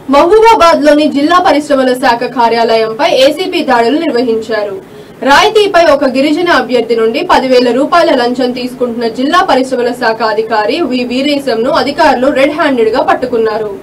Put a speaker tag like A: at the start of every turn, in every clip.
A: మహబూబాబాద్ లోని జిల్లా పరిశ్రమల శాఖ కార్యాలయంపై ఏసీపీ దాడులు నిర్వహించారు రాయితీపై ఒక గిరిజన అభ్యర్థి నుండి పదివేల రూపాయల లంచం తీసుకుంటున్న జిల్లా పరిశ్రమల శాఖ అధికారి వి వీరేశంను అధికారులు రెడ్ హ్యాండెడ్ గా పట్టుకున్నారు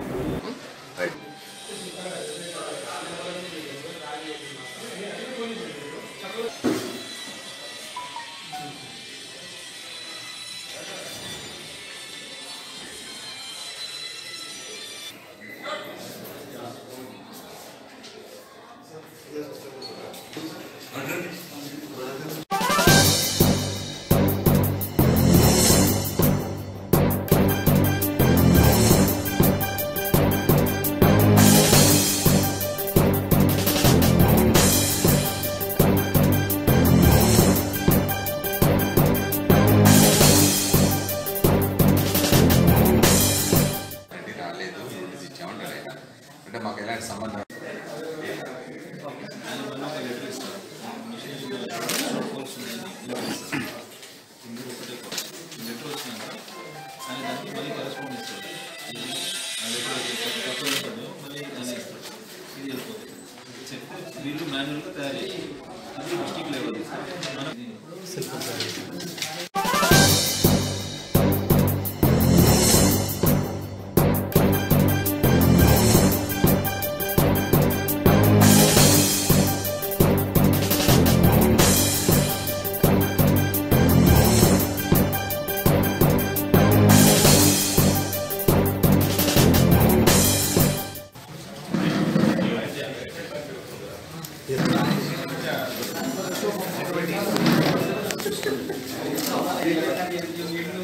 B: రెడ్డి రాలేదు నోటీస్ ఇచ్చామని ఆయన అంటే మాకు ఎలాంటి సంబంధం
C: వీళ్ళు మాన్యువల్గా తయారు చేసి అది డిస్టిక్ లెవెల్ మనం
B: ఆ